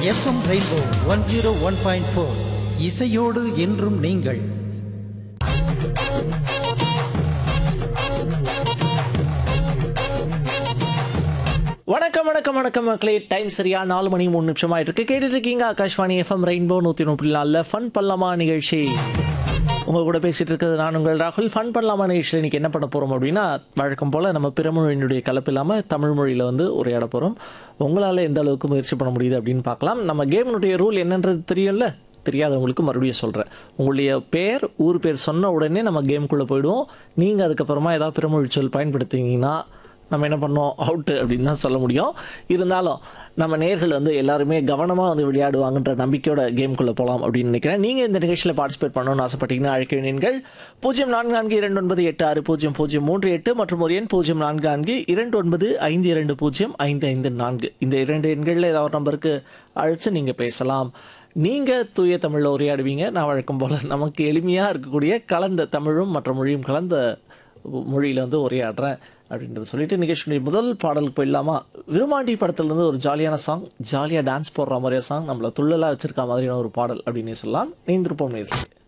FM rainbow one zero one point four இசையோடு என்றும் நீங்கள் வணக்கம் வணக்கம் வணக்கம் மக்களே டைம் சரியா நாலு மணி மூணு நிமிஷமா இருக்கு கேட்டுட்டு இருக்கீங்க ஆகாஷ்வாணி எஃப்எம் ரெயின்போ நூத்தி முப்பது நாலுல ஃபன் பண்ணலாமா நிகழ்ச்சி உங்க கூட பேசிட்டு இருக்கிறது நான் உங்கள் ராகுல் ஃபன் பண்ணலாமா நிகழ்ச்சியில் இன்னைக்கு என்ன பண்ண போறோம் அப்படின்னா வழக்கம் போல நம்ம பிறமொழியினுடைய கலப்பு இல்லாம தமிழ் மொழியில வந்து உரையாட போறோம் உங்களால எந்த அளவுக்கு முயற்சி பண்ண முடியுது அப்படின்னு பார்க்கலாம் நம்ம கேமினுடைய ரூல் என்னன்றது தெரியும்ல தெரியாதவங்களுக்கு மறுபடியும் சொல்கிறேன் உங்களுடைய பேர் ஊர் பேர் சொன்ன உடனே நம்ம கேம்குள்ளே போயிடுவோம் நீங்கள் அதுக்கப்புறமா ஏதாவது பிறமொழி சொல் பயன்படுத்திங்கன்னா நம்ம என்ன பண்ணோம் அவுட்டு அப்படின்னு தான் சொல்ல முடியும் இருந்தாலும் நம்ம நேர்கள் வந்து எல்லாருமே கவனமாக வந்து விளையாடுவாங்கன்ற நம்பிக்கையோட கேம்குள்ளே போகலாம் அப்படின்னு நினைக்கிறேன் நீங்கள் இந்த நிகழ்ச்சியில் பார்ட்டிசிபேட் பண்ணணும்னு ஆசைப்பட்டீங்கன்னா அழைக்க வேண்டியீர்கள் பூஜ்ஜியம் நான்கு நான்கு இரண்டு ஒன்பது எட்டு ஆறு பூஜ்ஜியம் பூஜ்ஜியம் மூன்று எட்டு மற்றும் ஒரு எண் பூஜ்ஜியம் நான்கு நான்கு இரண்டு ஒன்பது ஐந்து இரண்டு பூஜ்ஜியம் ஐந்து ஐந்து நான்கு இந்த இரண்டு எண்களில் ஏதாவது ஒரு நம்பருக்கு அழைச்சு நீங்கள் பேசலாம் நீங்கள் தூய தமிழில் உரையாடுவீங்க நான் வழக்கம் போல் நமக்கு எளிமையாக இருக்கக்கூடிய கலந்த தமிழும் மற்ற மொழியும் கலந்த மொழியில் வந்து உரையாடுறேன் அப்படின்றத சொல்லிட்டு நிகழ்ச்சியுடைய முதல் பாடலுக்கு போயிடலாமா விருமாண்டி படத்துலேருந்து ஒரு ஜாலியான சாங் ஜாலியாக டான்ஸ் போடுற மாதிரியே சாங் நம்மளை துள்ளலாக வச்சிருக்க மாதிரியான ஒரு பாடல் அப்படின்னு சொல்லலாம் நீந்திருப்போம் நேர்கள்